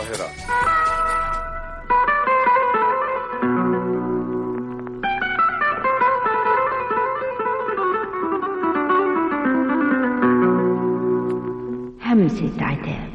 القاهرة همسة عتاب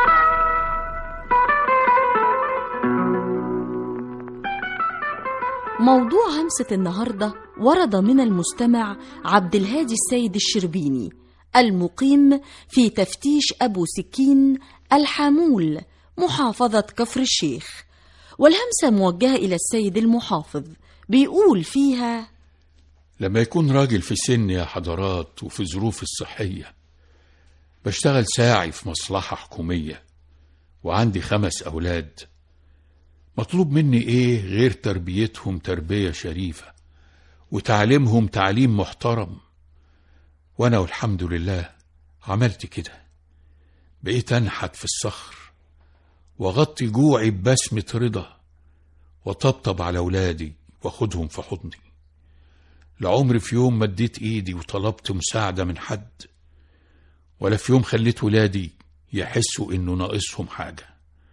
موضوع همسة النهاردة ورد من المستمع عبد الهادي السيد الشربيني المقيم في تفتيش أبو سكين الحامول محافظة كفر الشيخ والهمسة موجهة إلى السيد المحافظ بيقول فيها لما يكون راجل في سن يا حضرات وفي ظروف الصحية بشتغل ساعي في مصلحة حكومية وعندي خمس أولاد مطلوب مني إيه غير تربيتهم تربية شريفة وتعليمهم تعليم محترم وأنا والحمد لله عملت كده بقيت أنحت في الصخر وأغطي جوعي ببسمة رضا وطبطب على أولادي وأخدهم في حضني لعمري في يوم مديت إيدي وطلبت مساعدة من حد ولا في يوم خليت ولادي يحسوا إنه ناقصهم حاجة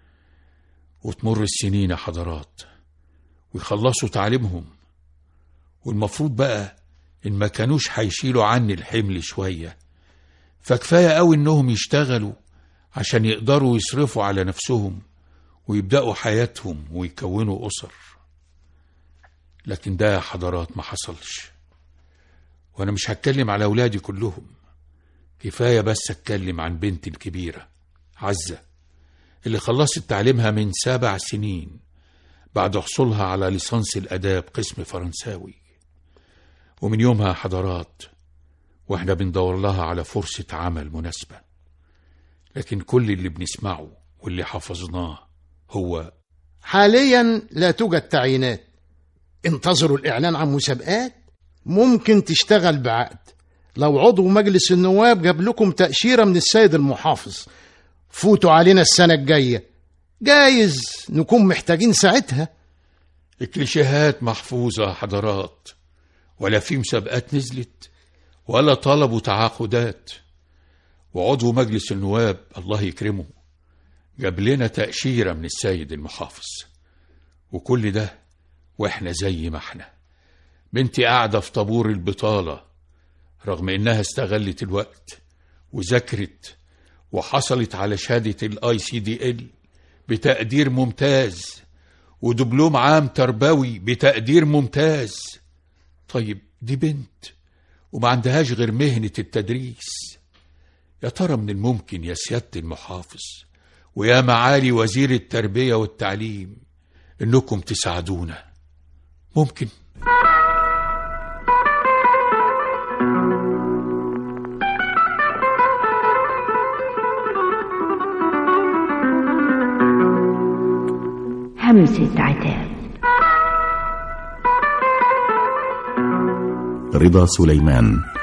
وتمر السنين يا حضرات ويخلصوا تعليمهم والمفروض بقى إن ما كانوش هيشيلوا عني الحمل شوية فكفاية قوي إنهم يشتغلوا عشان يقدروا يصرفوا على نفسهم ويبدأوا حياتهم ويكونوا أسر لكن ده يا حضرات ما حصلش وأنا مش هتكلم على أولادي كلهم كفاية بس أتكلم عن بنتي الكبيرة عزة اللي خلصت تعليمها من سبع سنين بعد حصولها على ليسانس الآداب قسم فرنساوي ومن يومها حضرات واحنا بندور لها على فرصة عمل مناسبة لكن كل اللي بنسمعه واللي حفظناه هو حاليا لا توجد تعيينات انتظروا الإعلان عن مسابقات ممكن تشتغل بعقد لو عضو مجلس النواب جاب لكم تأشيرة من السيد المحافظ فوتوا علينا السنة الجاية جايز نكون محتاجين ساعتها الكليشيهات محفوظة يا حضرات ولا في مسابقات نزلت ولا طلبوا تعاقدات وعضو مجلس النواب الله يكرمه جاب لنا تأشيرة من السيد المحافظ وكل ده واحنا زي ما احنا بنتي قاعدة في طابور البطالة رغم انها استغلت الوقت وذاكرت وحصلت على شهادة الاي سي دي ال بتقدير ممتاز ودبلوم عام تربوي بتقدير ممتاز طيب دي بنت وما عندهاش غير مهنة التدريس يا ترى من الممكن يا سيادة المحافظ ويا معالي وزير التربية والتعليم انكم تساعدونا ممكن همسة عتاب رضا سليمان